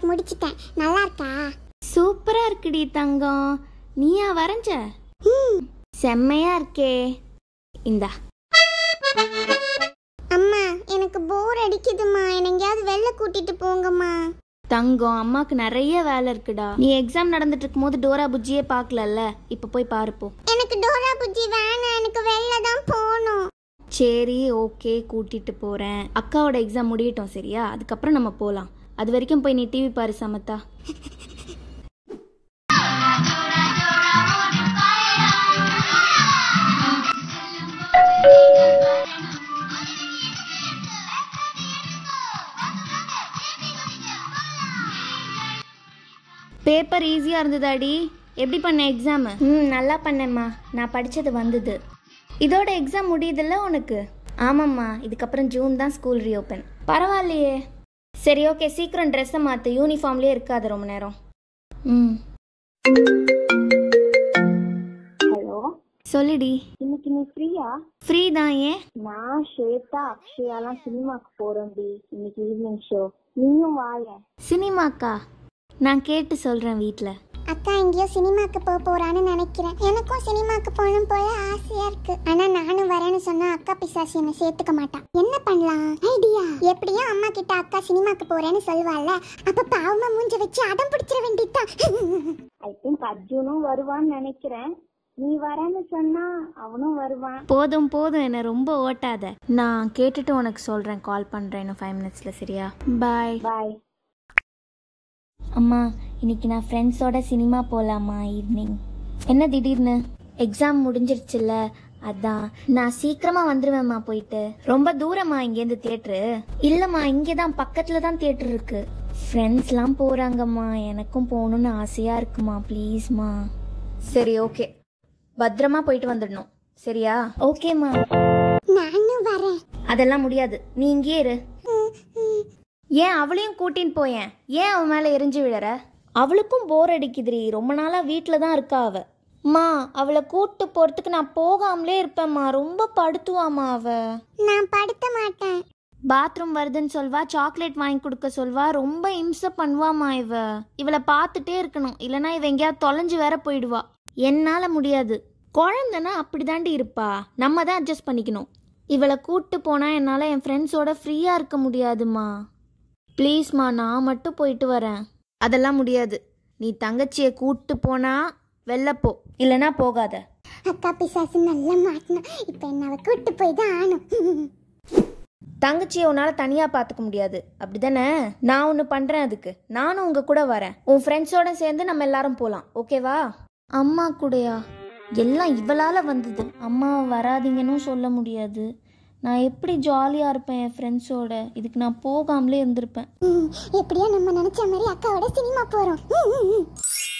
முடிச்சிட்டேன் நல்லா இருக்கா சூப்பரா இருக்குடி தங்கம் நீயா வரைஞ்ச செம்மையா இருக்கே இந்தா அம்மா எனக்கு போர் அடிக்குதுமா என்னை எங்கேயாவது வெளில கூட்டிட்டு போங்கம்மா தங்கம் அம்மாக்கு நிறைய வேலை இருக்குடா நீ எக்ஸாம் நடந்துட்டு இருக்கும்போது டோரா புஜ்ஜியே பார்க்கலல்ல இப்ப போய் பாருப்போ எனக்கு டோரா புஜ்ஜி வேணாம் எனக்கு வெளில தான் போகணும் சரி ஓகே கூட்டிட்டு போறேன் அக்காவோட எக்ஸாம் முடியட்டும் சரியா அதுக்கப்புறம் நம்ம போலாம் அது வரைக்கும் போய் நீ டிவி பாரு சமத்தா பேப்பர் ஈஸியாக இருந்ததாடி எப்படி பண்ண எக்ஸாமு ம் நல்லா பண்ணேம்மா நான் படித்தது வந்தது இதோட எக்ஸாம் முடியுதுல்ல உனக்கு ஆமாம்மா இதுக்கப்புறம் ஜூன் தான் ஸ்கூல் ரீஓப்பன் பரவாயில்லையே சரி ஓகே சீக்கிரம் ட்ரெஸ்ஸை மாற்று யூனிஃபார்ம்லேயே இருக்காது ரொம்ப நேரம் ம் ஹலோ சொல்லுடி இன்னைக்கு நீ ஃப்ரீயா ஃப்ரீ தான் ஏன் நான் ஸ்வேதா அக்ஷயாலாம் சினிமாக்கு போறோம்டி இன்னைக்கு ஈவினிங் ஷோ நீயும் வாயேன் சினிமாக்கா நான் கேட்டு சொல்கிறேன் வீட்டில் அக்கா எங்கேயோ சினிமாக்கு போக போறான்னு நினைக்கிறேன் எனக்கும் சினிமாக்கு போகணும் போல ஆசையா இருக்கு ஆனா நானும் வரேன்னு சொன்னா அக்கா பிசாசி என்ன சேர்த்துக்க மாட்டான் என்ன பண்ணலாம் ஐடியா எப்படியும் அம்மா கிட்ட அக்கா சினிமாக்கு போறேன்னு சொல்லுவாள்ல அப்ப பாவமா மூஞ்ச வச்சு அடம் பிடிச்சிட வேண்டியதுதான் ஐ திங்க் அர்ஜுனும் வருவான்னு நினைக்கிறேன் நீ வரேன்னு சொன்னா அவனும் வருவான் போதும் போதும் என்னை ரொம்ப ஓட்டாத நான் கேட்டுட்டு உனக்கு சொல்கிறேன் கால் பண்ணுறேன் இன்னும் ஃபைவ் மினிட்ஸில் சரியா பாய் பாய் அம்மா இன்னைக்கு நான் ஃப்ரெண்ட்ஸோட சினிமா போகலாமா ஈவினிங் என்ன திடீர்னு எக்ஸாம் முடிஞ்சிருச்சுல்ல அதான் நான் சீக்கிரமா வந்துருவேம்மா போயிட்டு ரொம்ப தூரமா இங்கேருந்து தியேட்ரு இல்லைம்மா இங்கே தான் பக்கத்தில் தான் தியேட்டர் இருக்கு ஃப்ரெண்ட்ஸ்லாம் போகிறாங்கம்மா எனக்கும் போகணுன்னு ஆசையாக இருக்குமா ப்ளீஸ்மா சரி ஓகே பத்திரமா போயிட்டு வந்துடணும் சரியா ஓகேம்மா நானும் வரேன் அதெல்லாம் முடியாது நீ இங்கேயே இரு ஏன் அவளையும் கூட்டின்னு போயேன் ஏன் அவன் மேலே எரிஞ்சு விழற அவளுக்கும் போர் அடிக்குதுடி ரொம்ப நாளாக வீட்டில் தான் இருக்கா அவ மா அவளை கூட்டு போகிறதுக்கு நான் போகாமலே இருப்பேம்மா ரொம்ப படுத்துவாம்மா அவ நான் படுத்த மாட்டேன் பாத்ரூம் வருதுன்னு சொல்வா சாக்லேட் வாங்கி கொடுக்க சொல்வா ரொம்ப இம்சை பண்ணுவாம்மா இவ இவளை பார்த்துட்டே இருக்கணும் இல்லைன்னா இவ எங்கேயாவது தொலைஞ்சு வேற போயிடுவா என்னால் முடியாது குழந்தைன்னா அப்படிதாண்டி இருப்பா நம்ம தான் அட்ஜஸ்ட் பண்ணிக்கணும் இவளை கூட்டு போனால் என்னால் என் ஃப்ரெண்ட்ஸோட ஃப்ரீயாக இருக்க முடியாதுமா ப்ளீஸ்மா நான் மட்டும் போயிட்டு வரேன் அதெல்லாம் முடியாது நீ தங்கச்சியை கூட்டு போனா வெளில போ இல்லைன்னா போகாத அக்கா பிசாசு நல்லா மாட்டினா இப்ப என்ன அவ கூட்டு போய் தான் ஆனும் தங்கச்சியை உன்னால் தனியாக பார்த்துக்க முடியாது அப்படிதானே நான் ஒன்று பண்ணுறேன் அதுக்கு நானும் உங்கள் கூட வரேன் உன் ஃப்ரெண்ட்ஸோட சேர்ந்து நம்ம எல்லாரும் போகலாம் ஓகேவா அம்மா கூடயா எல்லாம் இவளால் வந்தது அம்மா வராதீங்கன்னு சொல்ல முடியாது நான் எப்படி ஜாலியாக இருப்பேன் என் ஃப்ரெண்ட்ஸோட இதுக்கு நான் போகாமலே இருந்திருப்பேன் ம், எப்படியோ நம்ம நினைச்ச மாதிரி அக்காவோட சினிமா போறோம் ம், ம், ம்.